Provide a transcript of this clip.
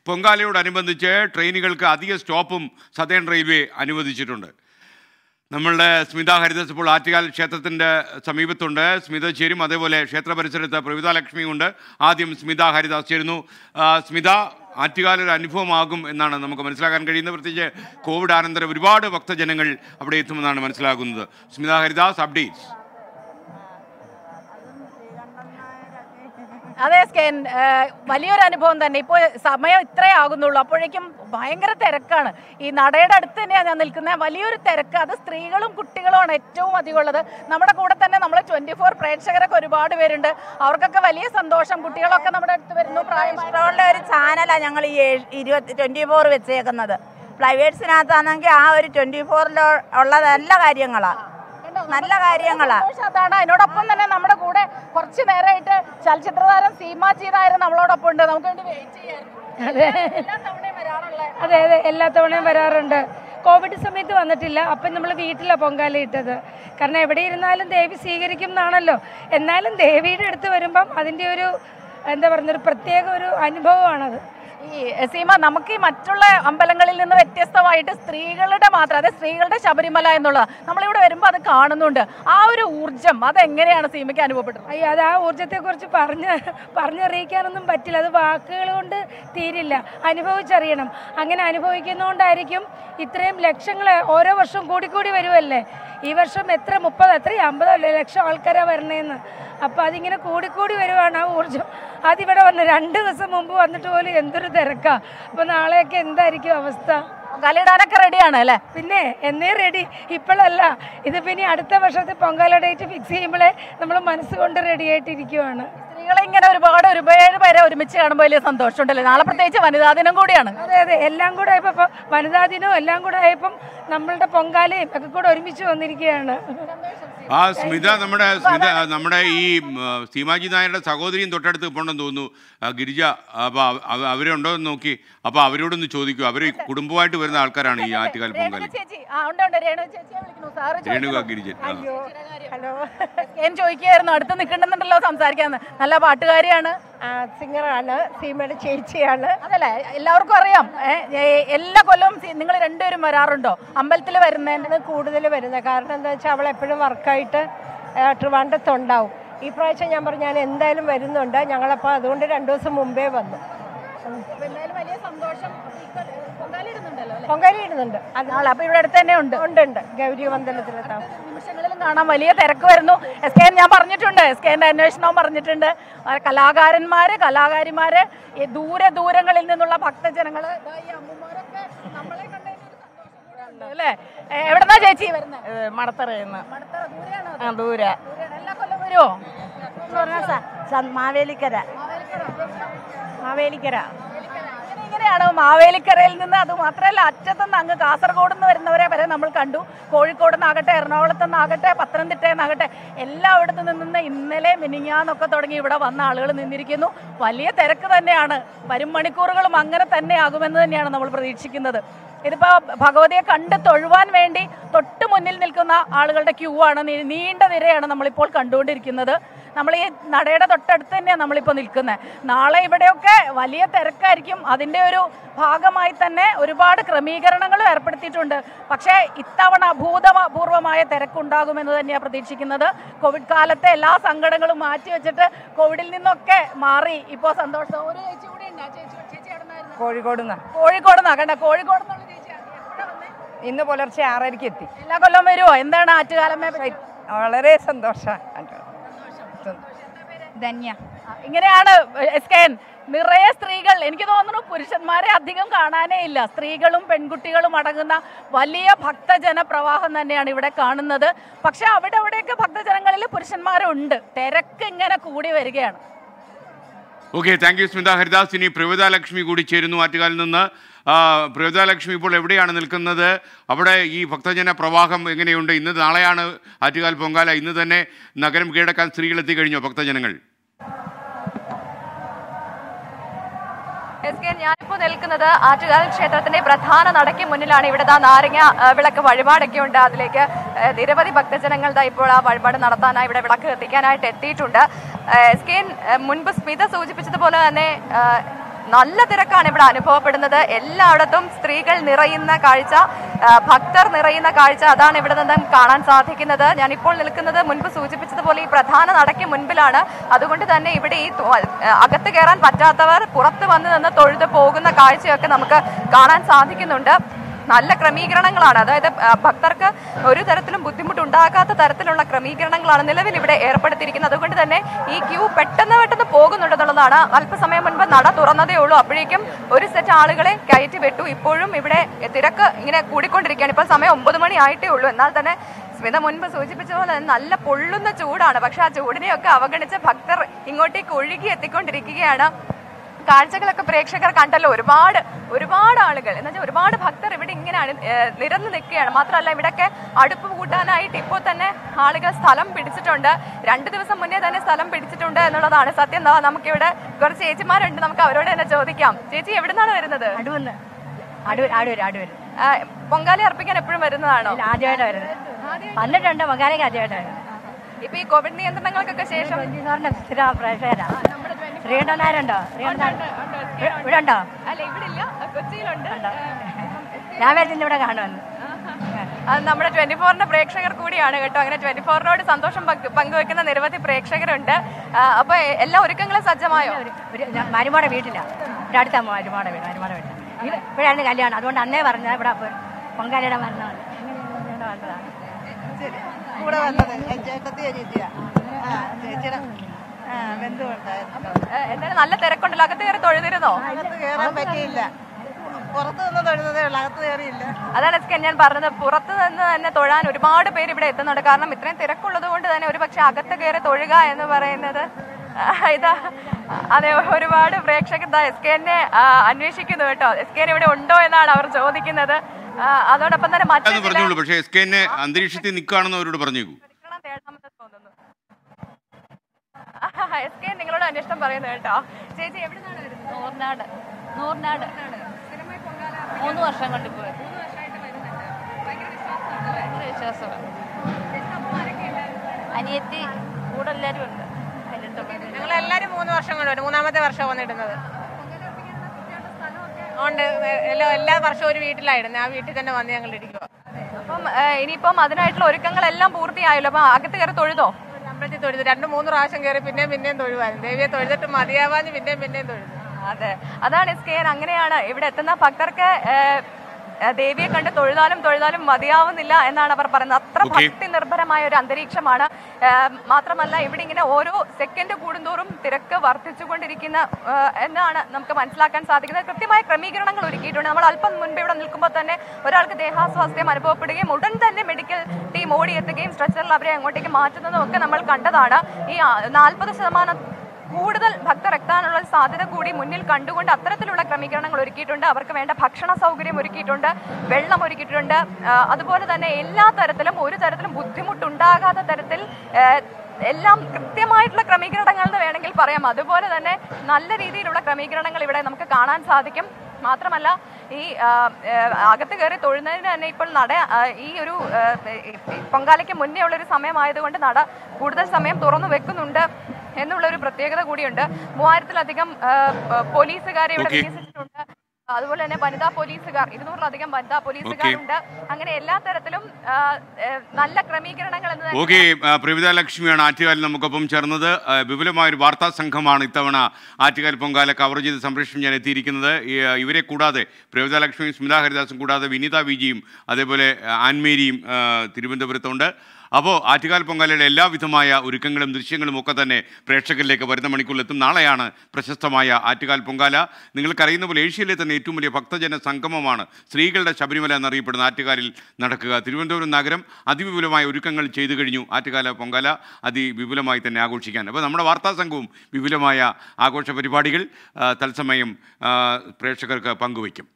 പൊങ്കാലയോടനുബന്ധിച്ച് ട്രെയിനുകൾക്ക് അധിക സ്റ്റോപ്പും southern railway അനുവദിച്ചിട്ടുണ്ട് നമ്മളുടെ സ്മിത ഹരിദാസ് ഇപ്പോൾ ആറ്റുകാൽ ക്ഷേത്രത്തിൻ്റെ സമീപത്തുണ്ട് സ്മിത ചേരും അതേപോലെ ക്ഷേത്ര പരിസരത്ത് പ്രവിത ലക്ഷ്മിയുണ്ട് ആദ്യം സ്മിത ഹരിദാസ് ചേരുന്നു ആ, സ്മിത ആറ്റുകാൽ ഒരു അനുഭവമാകും എന്നാണ് നമുക്ക് മനസ്സിലാക്കാൻ കഴിയുന്നത് പ്രത്യേകിച്ച് കോവിഡ് അനന്തരം ഒരുപാട് ഭക്തജനങ്ങൾ അവിടെ എത്തുമെന്നാണ് മനസ്സിലാക്കുന്നത് സ്മിത ഹരിദാസ് അപ്ഡേറ്റ്സ് അതെ സ്കേൻ ഏഹ് വലിയൊരു അനുഭവം തന്നെ ഇപ്പോൾ സമയം ഇത്രേ ആകുന്നുള്ളൂ അപ്പോഴേക്കും ഭയങ്കര തിരക്കാണ് ഈ നടയുടെ അടുത്ത് തന്നെയാണ് ഞാൻ നിൽക്കുന്നത് വലിയൊരു തിരക്ക് അത് സ്ത്രീകളും കുട്ടികളുമാണ് ഏറ്റവും അധികം ഉള്ളത് നമ്മുടെ കൂടെ തന്നെ നമ്മൾ ട്വന്റി ഫോർ പ്രേക്ഷകരൊക്കെ ഒരുപാട് പേരുണ്ട് അവർക്കൊക്കെ വലിയ സന്തോഷം കുട്ടികളൊക്കെ നമ്മുടെ അടുത്ത് വരുന്നു പ്രായമായ ഇഷ്ടമുള്ള ഒരു ചാനലാണ് ഞങ്ങൾ ഈ ഏഴ്- ഇരുപത്തി ട്വൻറ്റി ഫോർ വെച്ചേക്കുന്നത് പ്രൈവേറ്റ്സിനകത്താണെങ്കിൽ ആ ഒരു ട്വൻറ്റി ഫോറിൽ ഉള്ള നല്ല കാര്യങ്ങളാണ് നല്ല കാര്യങ്ങളാ സന്തോഷം അതാണ് അതിനോടൊപ്പം തന്നെ നമ്മുടെ കൂടെ കുറച്ച് നേരമായിട്ട് ചലച്ചിത്രതാരം സീമാജി നായർ നമ്മളോടൊപ്പം ഉണ്ട് നമുക്ക് വേണ്ടി വെയിറ്റ് ചെയ്യാറുണ്ട് അതെ എല്ലാ തവണയും വരാറുള്ള അതെ അതെ എല്ലാ തവണയും വരാറുണ്ട് കോവിഡ് സമയത്ത് വന്നിട്ടില്ല അപ്പം നമ്മൾ വീട്ടിലാണ് പൊങ്കാല ഇട്ടത് കാരണം എവിടെ ഇരുന്നാലും ദേവി സ്വീകരിക്കും എന്നാണല്ലോ എന്നാലും ദേവിയുടെ അടുത്ത് വരുമ്പം അതിൻ്റെ ഒരു എന്താ പറയുന്ന ഒരു പ്രത്യേക ഒരു അനുഭവമാണത് ഈ സീമ നമുക്ക് ഈ മറ്റുള്ള അമ്പലങ്ങളിൽ നിന്ന് വ്യത്യസ്തമായിട്ട് സ്ത്രീകളുടെ മാത്രം അതായത് സ്ത്രീകളുടെ ശബരിമല എന്നുള്ളത് നമ്മളിവിടെ വരുമ്പോൾ അത് കാണുന്നുണ്ട് ആ ഒരു ഊർജം അതെങ്ങനെയാണ് സീമയ്ക്ക് അനുഭവപ്പെട്ടത് അയ്യോ അത് ആ ഊർജ്ജത്തെക്കുറിച്ച് പറഞ്ഞ് പറഞ്ഞറിയിക്കാനൊന്നും പറ്റില്ല അത് വാക്കുകൾ കൊണ്ട് തീരില്ല അനുഭവിച്ചറിയണം അങ്ങനെ അനുഭവിക്കുന്നതുകൊണ്ടായിരിക്കും ഇത്രയും ലക്ഷങ്ങൾ ഓരോ വർഷവും കൂടിക്കൂടി വരുമല്ലേ ഈ വർഷം എത്ര മുപ്പത് എത്ര അമ്പതോ അല്ലേ ലക്ഷം ആൾക്കാരാണ് വരണേന്ന് അപ്പോൾ അതിങ്ങനെ കൂടിക്കൂടി വരുവാണ് ആ ഊർജ്ജം അതിവിടെ വന്ന് രണ്ട് ദിവസം മുമ്പ് വന്നിട്ട് പോലും എന്തൊരു തിരക്കാ അപ്പോൾ നാളെയൊക്കെ എന്തായിരിക്കും അവസ്ഥ കലിടാനൊക്കെ റെഡിയാണ് അല്ലേ പിന്നെ എന്നേ റെഡി ഇപ്പോഴല്ല ഇത് പിന്നെ അടുത്ത വർഷത്തെ പൊങ്കാല ഡേറ്റ് ഫിക്സ് ചെയ്യുമ്പോഴേ നമ്മൾ മനസ്സുകൊണ്ട് റെഡി ആയിട്ടിരിക്കുവാണ് സ്ത്രീകളെ ഇങ്ങനെ ഒരുപാട് ഒരുപാട് പേരെ ഒരുമിച്ച് കാണുമ്പോൾ വലിയ സന്തോഷമുണ്ടല്ലേ നാളെ പ്രത്യേകിച്ച് വനിതാ ദിനം കൂടിയാണ് അതെ അതെ എല്ലാം കൂടെ ആയപ്പോൾ ഇപ്പോൾ വനിതാ ദിനവും എല്ലാം കൂടെ ആയപ്പം നമ്മളുടെ പൊങ്കാലയും ഒക്കെ കൂടെ ഒരുമിച്ച് വന്നിരിക്കുകയാണ് ആ സ്മിത നമ്മുടെ സ്മിത നമ്മുടെ ഈ ഉം, ആ, സീമാജി നായരുടെ സഹോദരിയും തൊട്ടടുത്ത് പോകണമെന്ന് തോന്നുന്നു ആ, ഗിരിജ അപ്പോൾ അവരുണ്ടോ എന്ന് നോക്കി അപ്പോൾ അവരോടൊന്ന് ചോദിക്കൂ അവർ കുടുംബമായിട്ട് വരുന്ന ആൾക്കാരാണ് ഈ ആറ്റുകാൽ പൊങ്കാലി ചേച്ചി ആ ഉണ്ട് ഉണ്ട് രേണു ചേച്ചിയെ വിളിക്കുന്നു സാറ് രേണുക ഗിരിജൻ ആ. ഹലോ ഞാൻ ചോദിക്കുകയായിരുന്നു അടുത്ത് നിൽക്കണമെന്നുണ്ടല്ലോ സംസാരിക്കാന്ന് നല്ല പാട്ടുകാരിയാണ് സിംഗറാണ് സീമയുടെ ചേച്ചിയാണ് അതല്ലേ എല്ലാവർക്കും അറിയാം ഏ, ഏ, എല്ലാ കൊല്ലവും നിങ്ങൾ രണ്ടുപേരും വരാറുണ്ടോ അമ്പലത്തിൽ വരുന്നതിന് കൂടുതൽ വരുന്നത് കാരണം എന്താ വെച്ചാൽ അവൾ എപ്പോഴും വർക്കായിട്ട് ട്രിവാൻഡത്തുണ്ടാവും ഈ പ്രാവശ്യം ഞാൻ പറഞ്ഞു ഞാൻ എന്തായാലും വരുന്നുണ്ട് ഞങ്ങളപ്പോൾ അതുകൊണ്ട് രണ്ടു ദിവസം മുമ്പേ വന്നു എന്തായാലും വലിയ സന്തോഷം പൊങ്കാലിടുന്നുണ്ടല്ലോ അല്ലേ പൊങ്കാലി ഇടുന്നുണ്ട് അത് നാളെ അപ്പൊ ഇവിടെ അടുത്ത് തന്നെ ഉണ്ട് ഉണ്ട് ഉണ്ട് ഗൗരി മന്ദിരത്തിലെത്താം നിമിഷങ്ങളിലും കാണാൻ വലിയ തിരക്ക് വരുന്നു എസ് കെ ഞാൻ പറഞ്ഞിട്ടുണ്ട് എസ് കെന്റെ അന്വേഷണവും പറഞ്ഞിട്ടുണ്ട് ആ, കലാകാരന്മാര് കലാകാരിമാര് ഈ ദൂരെ ദൂരങ്ങളിൽ നിന്നുള്ള ഭക്തജനങ്ങള് ദാ ഈ അമ്മമാരൊക്കെ നമ്മളെ കണ്ടതിന് ഒരു സന്തോഷം കൂടെ ഉണ്ട് അല്ലേ ഏ, എവിടുന്നാ ചേച്ചി വരുന്നത് മടത്തറയുന്ന മടത്തറ ദൂരെയാണോ അത്? ആ ദൂര ദൂരെയാണ്. എല്ലാ കൊല്ലം വരുമോ മാവേലിക്കര മാവേലിക്കര അങ്ങനെ ഇങ്ങനെയാണ് മാവേലിക്കരയിൽ നിന്ന് അത് മാത്രമല്ല അറ്റത്തുനിന്ന് അങ്ങ് കാസർഗോഡ് നിന്ന് വരുന്നവരെ വരെ നമ്മൾ കണ്ടു കോഴിക്കോട് നിന്നാകട്ടെ എറണാകുളത്ത് നിന്നാകട്ടെ പത്തനംതിട്ടയിൽ നിന്നാകട്ടെ എല്ലായിടത്തു നിന്ന് ഇന്നലെ മിനിങ്ങാന്നൊക്കെ തുടങ്ങി ഇവിടെ വന്ന ആളുകൾ നിന്നിരിക്കുന്നു വലിയ തിരക്ക് തന്നെയാണ് വരും മണിക്കൂറുകളും അങ്ങനെ തന്നെ ആകുമെന്ന് തന്നെയാണ് നമ്മൾ പ്രതീക്ഷിക്കുന്നത് ഇതിപ്പോൾ ഭഗവതിയെ കണ്ട് തൊഴുവാൻ വേണ്ടി തൊട്ട് മുന്നിൽ നിൽക്കുന്ന ആളുകളുടെ ക്യൂ ആണ് നീ- നീണ്ട നിരയാണ് നമ്മളിപ്പോൾ കണ്ടുകൊണ്ടിരിക്കുന്നത് നമ്മൾ ഈ നടയുടെ തൊട്ടടുത്ത് തന്നെയാണ് നമ്മളിപ്പോൾ നിൽക്കുന്നത് നാളെ ഇവിടെയൊക്കെ വലിയ തിരക്കായിരിക്കും അതിൻ്റെ ഒരു ഭാഗമായി തന്നെ ഒരുപാട് ക്രമീകരണങ്ങളും ഏർപ്പെടുത്തിയിട്ടുണ്ട് പക്ഷേ ഇത്തവണ അഭൂതപൂർവമായ തിരക്കുണ്ടാകുമെന്ന് തന്നെയാണ് പ്രതീക്ഷിക്കുന്നത് കോവിഡ് കാലത്തെ എല്ലാ സങ്കടങ്ങളും മാറ്റി വെച്ചിട്ട് കോവിഡിൽ നിന്നൊക്കെ മാറി ഇപ്പോൾ സന്തോഷം ഒരു ചേച്ചി കൂടി ഉണ്ട് ആ ചേച്ചി ചേച്ചി എവിടെ നിന്നായിരുന്നു കോഴിക്കോട് നിന്ന് കോഴിക്കോട് നിന്നാ കണ്ട കോഴിക്കോട് നിന്നുള്ള ചേച്ചിയാണ് എപ്പോഴാ വന്നേ ഇന്ന് പുലർച്ചെ ആറരയ്ക്ക് എത്തി എല്ലാ കൊല്ലം വരുമോ എന്താണ് ആറ്റുകാലമ്മയെ പറ്റി? വളരെ സന്തോഷം ധന്യ ആ, ഇങ്ങനെയാണ് എസ് കെ എൻ നിറയെ സ്ത്രീകൾ എനിക്ക് തോന്നുന്നു പുരുഷന്മാരെ അധികം കാണാനേ ഇല്ല സ്ത്രീകളും പെൺകുട്ടികളും അടങ്ങുന്ന വലിയ ഭക്തജന പ്രവാഹം തന്നെയാണ് ഇവിടെ കാണുന്നത് പക്ഷെ അവിടെ അവിടെയൊക്കെ ഭക്തജനങ്ങളിൽ പുരുഷന്മാരുണ്ട് തിരക്ക് ഇങ്ങനെ കൂടി വരികയാണ് okay thank you Smitha Haridas ഇനി പ്രവിത ലക്ഷ്മി കൂടി ചേരുന്നു ആറ്റുകാലിൽ നിന്ന് ആ, പ്രവിത ലക്ഷ്മി ഇപ്പോൾ എവിടെയാണ് നിൽക്കുന്നത് അവിടെ ഈ ഭക്തജന പ്രവാഹം എങ്ങനെയുണ്ട് ഇന്ന് നാളെയാണ് ആറ്റുകാൽ പൊങ്കാല ഇന്ന് തന്നെ നഗരം കീഴടക്കാൻ സ്ത്രീകൾ എത്തിക്കഴിഞ്ഞോ ഭക്തജനങ്ങൾ എസ് കെ ഞാനിപ്പോൾ നിൽക്കുന്നത് ആറ്റുകാൽ ക്ഷേത്രത്തിന്റെ പ്രധാന നടയ്ക്ക് മുന്നിലാണ് ഇവിടെ ദാ നാരങ്ങ ആ, വിളക്ക് വഴിപാടൊക്കെ ഉണ്ട് അതിലേക്ക് ആ, നിരവധി ഭക്തജനങ്ങൾ ദാ ഇപ്പോൾ ആ വഴിപാട് നടത്താനായി ഇവിടെ വിളക്ക് കത്തിക്കാനായിട്ട് എത്തിയിട്ടുണ്ട് ആ, എസ് കെ മുൻപ് സ്മിത സൂചിപ്പിച്ചതുപോലെ തന്നെ ആ, നല്ല തിരക്കാണ് ഇവിടെ അനുഭവപ്പെടുന്നത് എല്ലായിടത്തും സ്ത്രീകൾ നിറയുന്ന കാഴ്ച ആ, ഭക്തർ നിറയുന്ന കാഴ്ച അതാണ് ഇവിടെ നിന്നും കാണാൻ സാധിക്കുന്നത് ഞാൻ ഇപ്പോൾ നിൽക്കുന്നത് മുൻപ് സൂചിപ്പിച്ചതുപോലെ ഈ പ്രധാന നടയ്ക്ക് മുൻപിലാണ് അതുകൊണ്ട് തന്നെ ഇവിടെ ഈ തു- ആ, അകത്ത് കയറാൻ പറ്റാത്തവർ പുറത്ത് വന്ന് നിന്ന് തൊഴുത് പോകുന്ന കാഴ്ചയൊക്കെ നമുക്ക് കാണാൻ സാധിക്കുന്നുണ്ട് നല്ല ക്രമീകരണങ്ങളാണ് അതായത് ആ, ഭക്തർക്ക് ഒരു തരത്തിലും ബുദ്ധിമുട്ടുണ്ടാകാത്ത തരത്തിലുള്ള ക്രമീകരണങ്ങളാണ് നിലവിൽ ഇവിടെ ഏർപ്പെടുത്തിയിരിക്കുന്നത് അതുകൊണ്ട് തന്നെ ഈ ക്യൂ പെട്ടെന്ന് പെട്ടെന്ന് പോകുന്നുണ്ടെന്നുള്ളതാണ് അല്പസമയം മുൻപ് നട തുറന്നതേ ഉള്ളൂ അപ്പോഴേക്കും ഒരു സെറ്റ് ആളുകളെ കയറ്റി വിട്ടു ഇപ്പോഴും ഇവിടെ തിരക്ക് ഇങ്ങനെ കൂടിക്കൊണ്ടിരിക്കുകയാണ് ഇപ്പോൾ സമയം ഒമ്പത് മണി ആയിട്ടേ ഉള്ളൂ എന്നാൽ തന്നെ സ്മിത മുൻപ് സൂചിപ്പിച്ച പോലെ തന്നെ നല്ല പൊള്ളുന്ന ചൂടാണ് പക്ഷെ ആ ചൂടിനെയൊക്കെ അവഗണിച്ച് ഭക്തർ ഇങ്ങോട്ടേക്ക് ഒഴുകി എത്തിക്കൊണ്ടിരിക്കുകയാണ് കാഴ്ചകളൊക്കെ പ്രേക്ഷകർ കണ്ടല്ലോ ഒരുപാട് ഒരുപാട് ആളുകൾ എന്ന് വെച്ചാൽ ഒരുപാട് ഭക്തർ ഇവിടെ ഇങ്ങനെ അണി- ഏഹ് നിരന്ന് നിൽക്കുകയാണ് മാത്രമല്ല ഇവിടെയൊക്കെ അടുപ്പ് കൂട്ടാനായിട്ട് ഇപ്പോൾ തന്നെ ആളുകൾ സ്ഥലം പിടിച്ചിട്ടുണ്ട് രണ്ട് ദിവസം മുന്നേ തന്നെ സ്ഥലം പിടിച്ചിട്ടുണ്ട് എന്നുള്ളതാണ് സത്യം എന്താ നമുക്കിവിടെ കുറച്ച് ചേച്ചിമാരുണ്ട് നമുക്ക് അവരോട് തന്നെ ചോദിക്കാം ചേച്ചി എവിടുന്നാണ് വരുന്നത് അടുവന്ന് അടൂർ അടൂർ അടൂർ ആ, പൊങ്കാല അർപ്പിക്കാൻ എപ്പോഴും വരുന്നതാണോ ആദ്യമായിട്ട് വരുന്നത് വന്നിട്ടുണ്ട് മകാലേക്ക് ആദ്യമായിട്ട് വരുന്നത് ഇപ്പൊ ഈ കോവിഡ് നിയന്ത്രണങ്ങൾക്കൊക്കെ ശേഷം സാറിന്റെ സ്ഥിര പ്രേക്ഷകരാ ശ്രീകണ്ഠനാരുണ്ടോ ശ്രീകണ്ഠൻ ഇവിടെ ഉണ്ടോ അല്ല ഇവിടെ ഇല്ല കൊച്ചിയിലുണ്ട് ഞാൻ വിചാരിച്ചു ഇവിടെ കാണുമെന്ന് അത് നമ്മുടെ ട്വന്റി ഫോറിന്റെ പ്രേക്ഷകർ കൂടിയാണ് കേട്ടോ അങ്ങനെ ട്വന്റി ഫോറിനോട് സന്തോഷം പങ്ക് പങ്കുവെക്കുന്ന നിരവധി പ്രേക്ഷകരുണ്ട് ആ, അപ്പൊ എ- എല്ലാ ഒരുക്കങ്ങളും സജ്ജമായോ ഒരു ഞാൻ മരുമോടെ വീട്ടിലാ ഇവിടെ അടുത്ത മരുമോടെ വീട് മരുമോടെ വീട്ടിൽ ഇവിടെയായിരുന്നു കല്യാണം അതുകൊണ്ട് അന്നേ പറഞ്ഞ ഇവിടെ പൊങ്കാലയുടെ മരണമാണ് ഇവിടെ വന്നതാണ് കൂടെ വന്നത് ചേട്ടത്തി ചേച്ചിയാ ആ ചേച്ചിയുടെ ആ ബന്ധുവുണ്ടായിരുന്നു ഏ, എന്തായാലും നല്ല തിരക്കുണ്ടല്ലോ അകത്ത് കയറി തൊഴുതിരുന്നോ അകത്ത് കയറാൻ പറ്റിയില്ല പുറത്ത് നിന്ന് തൊഴുന്നതേ ഉള്ളൂ അകത്ത് കയറിയില്ല അതാണ് എസ്കെ ഞാൻ പറഞ്ഞത് പുറത്ത് നിന്ന് തന്നെ തൊഴാൻ ഒരുപാട് പേര് ഇവിടെ എത്തുന്നുണ്ട് കാരണം ഇത്രയും തിരക്കുള്ളത് കൊണ്ട് തന്നെ ഒരു പക്ഷെ അകത്ത് കയറി തൊഴുക എന്ന് പറയുന്നത് ആ, ഇതാ അതെ ഒരുപാട് പ്രേക്ഷകർ ഇതാ എസ് കെ എന്നെ അന്വേഷിക്കുന്നു കേട്ടോ എസ് കെ ഇവിടെ ഉണ്ടോ എന്നാണ് അവർ ചോദിക്കുന്നത് ആ, അതോടൊപ്പം തന്നെ മറ്റു എന്ന് ചില- പറഞ്ഞോളൂ പക്ഷേ എസ് കെ എന്നെ അന്തരീക്ഷത്തിൽ നിൽക്കുകയാണെന്ന് അവരോട് പറഞ്ഞേക്കൂ പ്രതികരണം തേടാമെന്ന് തോന്നുന്നു എസ് കെ നിങ്ങളോട് അന്വേഷണം പറയുന്നു കേട്ടോ ചേച്ചി എവിടെ നിന്നാണ് വരുന്നത് നൂറിനാട് നൂറിനാട് മൂന്ന് വർഷം കൊണ്ട് പോയി ഭയങ്കര വിശ്വാസമാണ് അനിയത്തി കൂടെ എല്ലാവരും ഉണ്ട് അതിലുണ്ട് ഞങ്ങൾ എല്ലാവരും മൂന്ന് വർഷം കൊണ്ട് വരും മൂന്നാമത്തെ വർഷം വന്നിടുന്നത് ഉണ്ട് എല്ലാ എല്ലാ വർഷവും ഒരു വീട്ടിലായിരുന്നു ആ വീട്ടിൽ തന്നെ വന്ന് ഞങ്ങൾ ഇരിക്കുക അപ്പം ഏ, ഇനിയിപ്പം അതിനായിട്ടുള്ള ഒരുക്കങ്ങളെല്ലാം പൂർത്തിയായല്ലോ അപ്പൊ അകത്ത് കയറി തൊഴുതോ അമ്പലത്തിൽ തൊഴുത് രണ്ട് മൂന്ന് പ്രാവശ്യം കയറി പിന്നെയും പിന്നെയും തൊഴുവായിരുന്നു ദേവിയെ തൊഴുതിട്ട് മതിയാവാഞ്ഞ് പിന്നെയും പിന്നെയും തൊഴുതു അതെ അതാണ് എസ് കെ അങ്ങനെയാണ് ഇവിടെ എത്തുന്ന ഭക്തർക്ക് ഏ, ഏ, ദേവിയെ കണ്ട് തൊഴുതാലും തൊഴുതാലും മതിയാവുന്നില്ല എന്നാണ് അവർ പറയുന്നത് അത്ര Okay. ഭക്തി നിർഭരമായ ഒരു അന്തരീക്ഷമാണ് ഏ, മാത്രമല്ല ഇവിടെ ഇങ്ങനെ ഓരോ സെക്കൻഡ് കൂടുന്തോറും തിരക്ക് വർദ്ധിച്ചുകൊണ്ടിരിക്കുന്ന ഏ, എന്നാണ് നമുക്ക് മനസ്സിലാക്കാൻ സാധിക്കുന്നത് കൃത്യമായ ക്രമീകരണങ്ങൾ ഒരുക്കിയിട്ടുണ്ട് നമ്മൾ അല്പം മുൻപ് ഇവിടെ നിൽക്കുമ്പോൾ തന്നെ ഒരാൾക്ക് ദേഹാസ്വാസ്ഥ്യം അനുഭവപ്പെടുകയും ഉടൻ തന്നെ മെഡിക്കൽ ടീം ഓടിയെത്തുകയും സ്ട്രെച്ചറിൽ അവരെ അങ്ങോട്ടേക്ക് മാറ്റുന്നതും ഒക്കെ നമ്മൾ കണ്ടതാണ് ഈ നാൽപ്പത് ശതമാനം കൂടുതൽ ഭക്തർ എത്താനുള്ള സാധ്യത കൂടി മുന്നിൽ കണ്ടുകൊണ്ട് അത്തരത്തിലുള്ള ക്രമീകരണങ്ങൾ ഒരുക്കിയിട്ടുണ്ട് അവർക്ക് വേണ്ട ഭക്ഷണ സൗകര്യം ഒരുക്കിയിട്ടുണ്ട് വെള്ളം ഒരുക്കിയിട്ടുണ്ട് ആ, അതുപോലെ തന്നെ എല്ലാ തരത്തിലും ഒരു തരത്തിലും ബുദ്ധിമുട്ടുണ്ടാകാത്ത തരത്തിൽ ആ, എല്ലാം കൃത്യമായിട്ടുള്ള ക്രമീകരണങ്ങൾ എന്ന് വേണമെങ്കിൽ പറയാം അതുപോലെ തന്നെ നല്ല രീതിയിലുള്ള ക്രമീകരണങ്ങൾ ഇവിടെ നമുക്ക് കാണാൻ സാധിക്കും മാത്രമല്ല ഈ ആ, ആ, അകത്ത് കയറി തൊഴുന്നതിന് തന്നെ ഇപ്പോൾ നട ആ, ഈ ഒരു ആ, ഈ പൊങ്കാലയ്ക്ക് മുന്നേ ഉള്ളൊരു സമയമായതുകൊണ്ട് നട കൂടുതൽ സമയം തുറന്നു വെക്കുന്നുണ്ട് എന്നുള്ള ഒരു പ്രത്യേകത കൂടിയുണ്ട് മൂവായിരത്തിലധികം ആ, ആ, പോലീസുകാരെ ഇവിടെ Okay. വിന്യസിച്ചിട്ടുണ്ട് അതുപോലെ തന്നെ വനിതാ പോലീസുകാർ ഇരുന്നൂറിലധികം വനിതാ പോലീസുകാരുണ്ട് അങ്ങനെ എല്ലാ തരത്തിലും ആ, ഏ, നല്ല ക്രമീകരണങ്ങൾ എന്ന് തന്നെ ഓക്കെ പ്രവിത ലക്ഷ്മിയാണ് ആറ്റുകാലിൽ നമുക്കൊപ്പം ചേർന്നത് ആ, വിപുലമായ ഒരു വാർത്താ സംഘമാണ് ഇത്തവണ ആറ്റുകാൽ പൊങ്കാല കവർ ചെയ്ത് സംപ്രേഷണം ചെയ്യാൻ എത്തിയിരിക്കുന്നത് ഈ, ആ, ഇവരെ കൂടാതെ പ്രവിത ലക്ഷ്മിയും സ്മിത ഹരിദാസും കൂടാതെ വിനീത വിജിയും അതേപോലെ ആ, ആൻമേരിയും ആ, തിരുവനന്തപുരത്തുണ്ട് അപ്പോൾ ആറ്റുകാൽ പൊങ്കാലയുടെ എല്ലാവിധമായ ഒരുക്കങ്ങളും ദൃശ്യങ്ങളും ഒക്കെ തന്നെ പ്രേക്ഷകരിലേക്ക് വരുന്ന മണിക്കൂറിലെത്തും നാളെയാണ് പ്രശസ്തമായ ആറ്റുകാൽ പൊങ്കാല നിങ്ങൾക്കറിയുന്ന പോലെ ഏഷ്യയിലെ തന്നെ ഏറ്റവും വലിയ ഭക്തജന സംഗമമാണ് സ്ത്രീകളുടെ ശബരിമല എന്നറിയപ്പെടുന്ന ആറ്റുകാലിൽ നടക്കുക തിരുവനന്തപുരം നഗരം അതിവിപുലമായ ഒരുക്കങ്ങൾ ചെയ്തു കഴിഞ്ഞു ആറ്റുകാല പൊങ്കാല അതിവിപുലമായി തന്നെ ആഘോഷിക്കാൻ അപ്പോൾ നമ്മുടെ വാർത്താ സംഘവും വിപുലമായ ആഘോഷ പരിപാടികൾ ആ, തത്സമയം ആ, പ്രേക്ഷകർക്ക് പങ്കുവയ്ക്കും